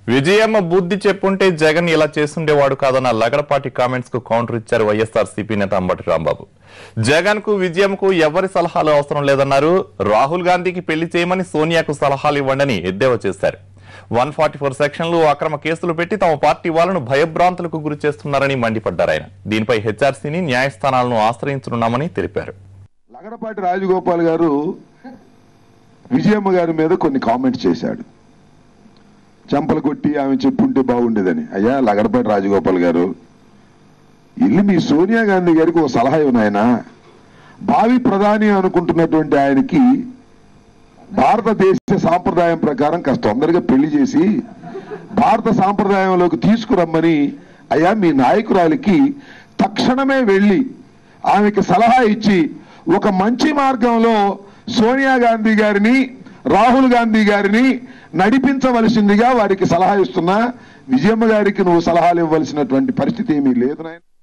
విజయమ్మ బుద్ధి చెప్పుంటే జగన్ ఇలా చేస్తుండేవాడు కాదన్న లగడపాటి కామెంట్స్ కు కౌంటర్ ఇచ్చారు వైఎస్ఆర్ సిపి నేత అంబటి రాంబాబు జగన్ కు విజయంకు ఎవరి సలహాలు అవసరం లేదన్నారు రాహుల్ గాంధీకి పెళ్లి చేయమని సోనియాకు సలహాలు ఇవ్వండి ఎద్దేవా చేశారు వన్ ఫార్టీ ఫోర్ సెక్షన్లు అక్రమ కేసులు పెట్టి తమ పార్టీ వాళ్ళను భయభ్రాంతులకు గురి చేస్తున్నారని మండిపడ్డారు ఆయన దీనిపై హెచ్ఆర్సీని న్యాయస్థానాలను ఆశ్రయించనున్నామని తెలిపారు లగడపాటి రాజగోపాల్ గారు విజయమ్మ గారి మీద కొన్ని కామెంట్స్ చేశాడు చెంపలు కొట్టి ఆమె చెప్పుంటే బాగుండేదని అయ్యా లగడపాటి రాజగోపాల్ గారు ఇల్లు మీ సోనియా గాంధీ గారికి ఒక సలహా ఇవ్వనాయన భావి ప్రధాని అనుకుంటున్నటువంటి ఆయనకి భారతదేశ సాంప్రదాయం ప్రకారం కాస్త తొందరగా పెళ్లి చేసి భారత సాంప్రదాయంలోకి తీసుకురమ్మని అయ్యా మీ నాయకురాలికి తక్షణమే వెళ్ళి ఆమెకి సలహా ఇచ్చి ఒక మంచి మార్గంలో సోనియా గాంధీ గారిని రాహుల్ గాంధీ గారిని నడిపించవలసిందిగా వారికి సలహా ఇస్తున్నా విజయమ్మ గారికి నువ్వు సలహాలు ఇవ్వవలసినటువంటి పరిస్థితి ఏమీ లేదు నాయన